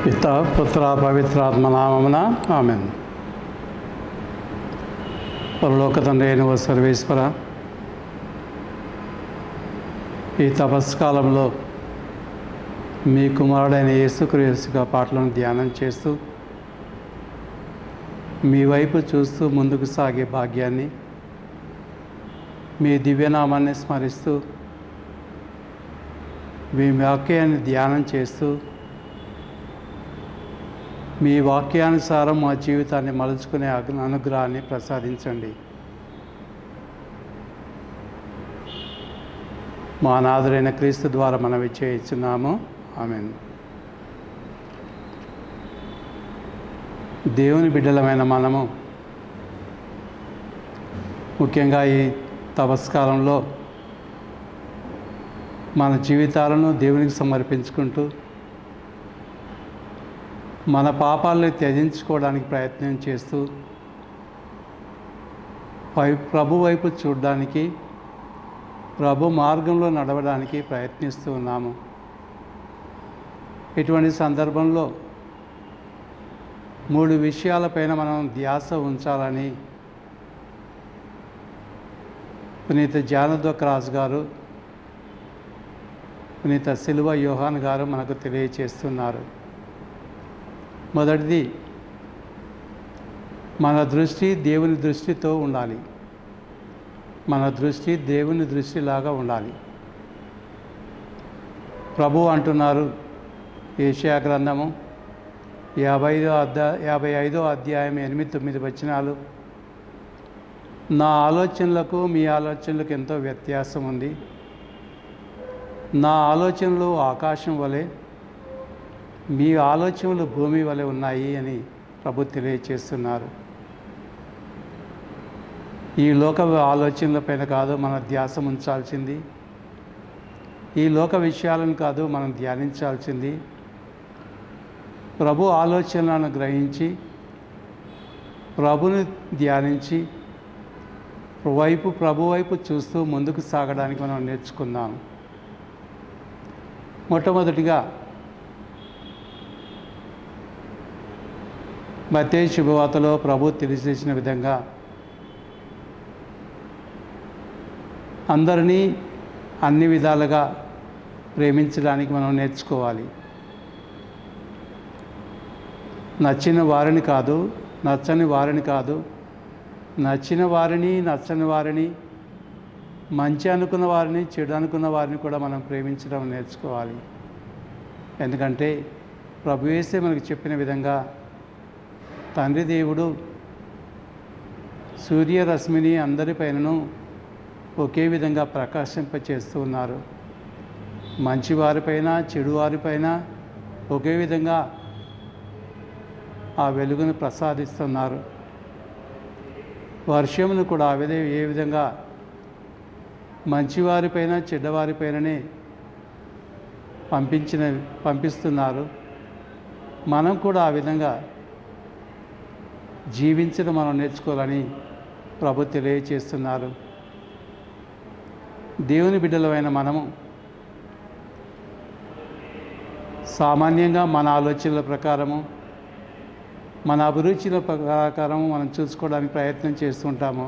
పిత పుత్ర పవిత్రాత్మ నామమున ఆమెన్ పరలోక తండ్రి అయిన ఓ సర్వేశ్వర ఈ తపస్కాలంలో మీ కుమారుడైన యేసుక్రీస్తుగా పాటలను ధ్యానం చేస్తూ మీ వైపు చూస్తూ ముందుకు సాగే భాగ్యాన్ని మీ దివ్యనామాన్ని స్మరిస్తూ మీ వాక్యాన్ని ధ్యానం చేస్తూ మీ వాక్యానుసారం మా జీవితాన్ని మలుచుకునే అగ్న- అనుగ్రహాన్ని ప్రసాదించండి మా నాదుడైన క్రీస్తు ద్వారా మనం చేయించున్నాము ఆమెన్ దేవుని బిడ్డలమైన మనము ముఖ్యంగా ఈ తపస్కాలంలో మన జీవితాలను దేవునికి సమర్పించుకుంటూ మన పాపాలను త్యజించుకోవడానికి ప్రయత్నం చేస్తూ పై ప్రభు వైపు చూడడానికి ప్రభు మార్గంలో నడవడానికి ప్రయత్నిస్తూ ఉన్నాము ఇటువంటి సందర్భంలో మూడు విషయాలపైన మనం ధ్యాస ఉంచాలని పునీత జానద్వకరాజు గారు పునీత సిల్వ యోహాన్ గారు మనకు తెలియచేస్తున్నారు మొదటిది మన దృష్టి దేవుని దృష్టితో ఉండాలి మన దృష్టి దేవుని దృష్టిలాగా ఉండాలి ప్రభు అంటున్నారు ఏషియా గ్రంథము యాభై ఐదో అధ్యా యాభై ఐదో అధ్యాయం ఎనిమిది తొమ్మిది వచనాలు నా ఆలోచనలకు మీ ఆలోచనలకు ఎంతో వ్యత్యాసం ఉంది నా ఆలోచనలు ఆకాశం వలె మీ ఆలోచనలు భూమి వలె ఉన్నాయి అని ప్రభు తెలియచేస్తున్నారు ఈ లోక ఆలోచనలపైన కాదు మన ధ్యాస ఉంచాల్సింది ఈ లోక విషయాలను కాదు మనం ధ్యానించాల్సింది ప్రభు ఆలోచనలను గ్రహించి ప్రభుని ధ్యానించి వైపు ప్రభు వైపు చూస్తూ ముందుకు సాగడానికి మనం నేర్చుకుందాం మొట్టమొదటిగా మతే శుభవార్తలో ప్రభు తెలిసేసిన విధంగా అందరినీ అన్ని విధాలుగా ప్రేమించడానికి మనం నేర్చుకోవాలి నచ్చిన వారిని కాదు నచ్చని వారిని కాదు నచ్చిన వారిని నచ్చని వారిని మంచి అనుకున్న వారిని చెడు అనుకున్న వారిని కూడా మనం ప్రేమించడం నేర్చుకోవాలి ఎందుకంటే ప్రభు యేసే మనకు చెప్పిన విధంగా తండ్రి దేవుడు సూర్యరశ్మిని అందరిపైనను ఒకే విధంగా ప్రకాశింపచేస్తూ ఉన్నారు మంచివారిపైన చెడువారిపైన ఒకే విధంగా ఆ వెలుగును ప్రసాదిస్తున్నారు వర్షమును కూడా ఆ విధ ఏ విధంగా మంచివారిపైన చెడ్డవారిపైననే పంపించిన పంపిస్తున్నారు మనం కూడా ఆ విధంగా జీవించడం మనం నేర్చుకోవాలని ప్రభు తెలియచేస్తున్నారు దేవుని బిడ్డలమైన మనము సామాన్యంగా మన ఆలోచనల ప్రకారము మన అభిరుచుల ప్రకారం మనం చూసుకోవడానికి ప్రయత్నం చేస్తుంటాము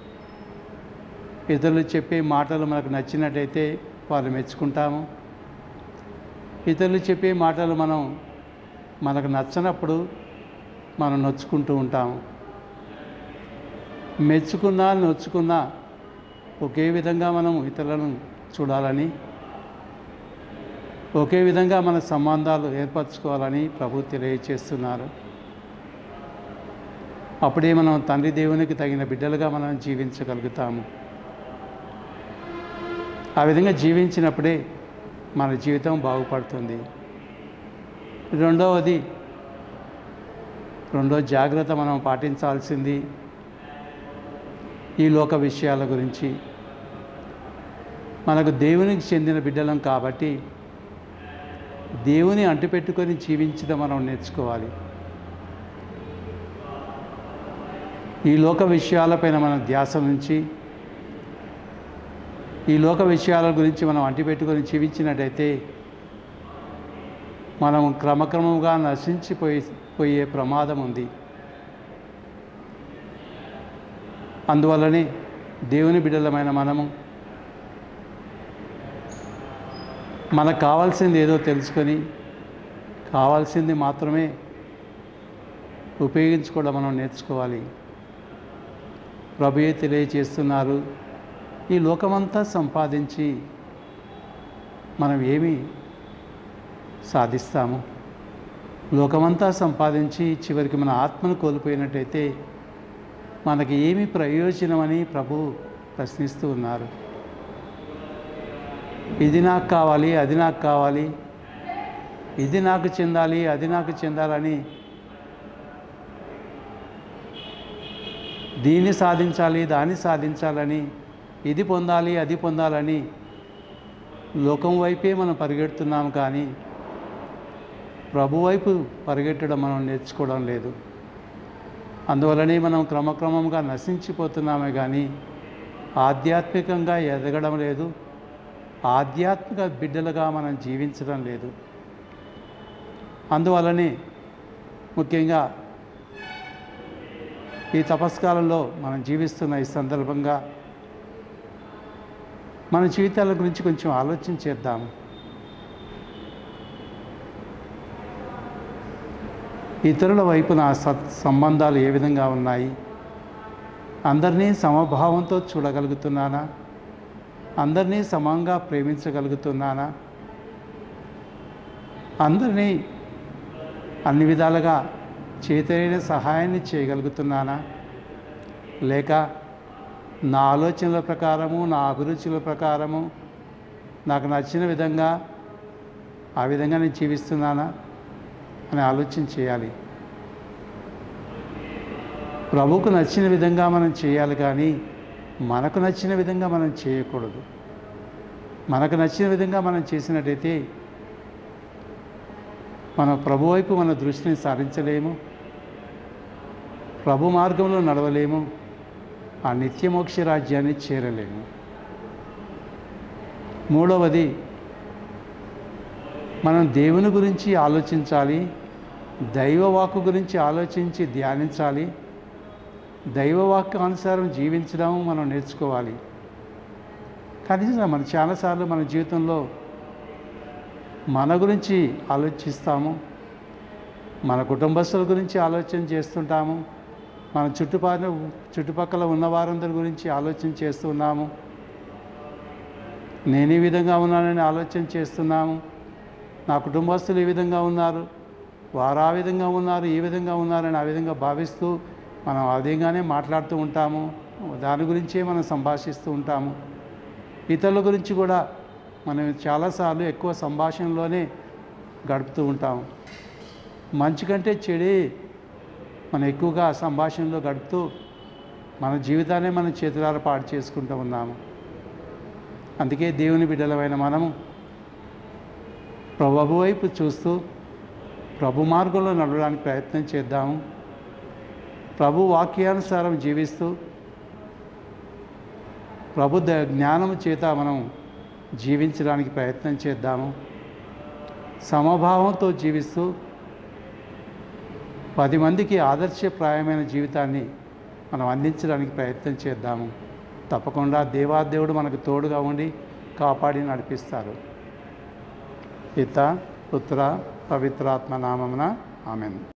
ఇతరులు చెప్పే మాటలు మనకు నచ్చినట్టయితే వాళ్ళు మెచ్చుకుంటాము ఇతరులు చెప్పే మాటలు మనం మనకు నచ్చనప్పుడు మనం నొచ్చుకుంటూ ఉంటాము మెచ్చుకున్నా నొచ్చుకున్నా ఒకే విధంగా మనం ఇతరులను చూడాలని ఒకే విధంగా మన సంబంధాలు ఏర్పరచుకోవాలని ప్రభు తెలియచేస్తున్నారు అప్పుడే మనం తండ్రి దేవునికి తగిన బిడ్డలుగా మనం జీవించగలుగుతాము ఆ విధంగా జీవించినప్పుడే మన జీవితం బాగుపడుతుంది రెండవది రెండో జాగ్రత్త మనం పాటించాల్సింది ఈ లోక విషయాల గురించి మనకు దేవునికి చెందిన బిడ్డలం కాబట్టి దేవుని అంటిపెట్టుకొని జీవించడం మనం నేర్చుకోవాలి ఈ లోక విషయాలపైన మన ధ్యాస నుంచి ఈ లోక విషయాల గురించి మనం అంటిపెట్టుకొని జీవించినట్టయితే మనం క్రమక్రమంగా నశించిపోయి పోయే ప్రమాదం ఉంది అందువల్లనే దేవుని బిడ్డలమైన మనము మనకు కావాల్సింది ఏదో తెలుసుకొని కావాల్సింది మాత్రమే ఉపయోగించుకోవడం మనం నేర్చుకోవాలి ప్రభుయే తెలియచేస్తున్నారు ఈ లోకమంతా సంపాదించి మనం ఏమి సాధిస్తాము లోకమంతా సంపాదించి చివరికి మన ఆత్మను కోల్పోయినట్టయితే మనకి ఏమి ప్రయోజనమని ప్రభు ప్రశ్నిస్తూ ఉన్నారు ఇది నాకు కావాలి అది నాకు కావాలి ఇది నాకు చెందాలి అది నాకు చెందాలని దీన్ని సాధించాలి దాన్ని సాధించాలని ఇది పొందాలి అది పొందాలని లోకం వైపే మనం పరిగెడుతున్నాం కానీ ప్రభు వైపు పరిగెట్టడం మనం నేర్చుకోవడం లేదు అందువలనే మనం క్రమక్రమంగా నశించిపోతున్నామే కానీ ఆధ్యాత్మికంగా ఎదగడం లేదు ఆధ్యాత్మిక బిడ్డలుగా మనం జీవించడం లేదు అందువలనే ముఖ్యంగా ఈ తపస్కాలంలో మనం జీవిస్తున్న ఈ సందర్భంగా మన జీవితాల గురించి కొంచెం ఆలోచన చేద్దాము ఇతరుల వైపున సత్ సంబంధాలు ఏ విధంగా ఉన్నాయి అందరినీ సమభావంతో చూడగలుగుతున్నానా అందరినీ సమంగా ప్రేమించగలుగుతున్నానా అందరినీ అన్ని విధాలుగా చేతనైన సహాయాన్ని చేయగలుగుతున్నానా లేక నా ఆలోచనల ప్రకారము నా అభిరుచుల ప్రకారము నాకు నచ్చిన విధంగా ఆ విధంగా నేను జీవిస్తున్నానా అని ఆలోచన చేయాలి ప్రభువుకు నచ్చిన విధంగా మనం చేయాలి కానీ మనకు నచ్చిన విధంగా మనం చేయకూడదు మనకు నచ్చిన విధంగా మనం చేసినట్టయితే మన ప్రభు వైపు మన దృష్టిని సారించలేము ప్రభు మార్గంలో నడవలేము ఆ నిత్యమోక్ష రాజ్యాన్ని చేరలేము మూడవది మనం దేవుని గురించి ఆలోచించాలి దైవవాక్కు గురించి ఆలోచించి ధ్యానించాలి దైవవాక్య అనుసారం జీవించడం మనం నేర్చుకోవాలి కనీసం మనం చాలాసార్లు మన జీవితంలో మన గురించి ఆలోచిస్తాము మన కుటుంబస్తుల గురించి ఆలోచన చేస్తుంటాము మన చుట్టుపక్కల చుట్టుపక్కల ఉన్న వారందరి గురించి ఆలోచన చేస్తున్నాము నేను ఈ విధంగా ఉన్నానని ఆలోచన చేస్తున్నాము నా కుటుంబస్తులు ఈ విధంగా ఉన్నారు వారు ఆ విధంగా ఉన్నారు ఈ విధంగా ఉన్నారని ఆ విధంగా భావిస్తూ మనం ఆ విధంగానే మాట్లాడుతూ ఉంటాము దాని గురించే మనం సంభాషిస్తూ ఉంటాము ఇతరుల గురించి కూడా మనం చాలాసార్లు ఎక్కువ సంభాషణలోనే గడుపుతూ ఉంటాము మంచి కంటే చెడే మనం ఎక్కువగా సంభాషణలో గడుపుతూ మన జీవితాన్ని మనం చేతులార పాడు చేసుకుంటూ ఉన్నాము అందుకే దేవుని బిడ్డలమైన మనము ప్రభు వైపు చూస్తూ ప్రభు మార్గంలో నడవడానికి ప్రయత్నం చేద్దాము ప్రభు వాక్యానుసారం జీవిస్తూ ప్రభు ద జ్ఞానం చేత మనం జీవించడానికి ప్రయత్నం చేద్దాము సమభావంతో జీవిస్తూ పది మందికి ఆదర్శప్రాయమైన జీవితాన్ని మనం అందించడానికి ప్రయత్నం చేద్దాము తప్పకుండా దేవాదేవుడు మనకు తోడుగా ఉండి కాపాడి నడిపిస్తారు పిత పుత్ర పవిత్రాత్మ నామమున ఆమెను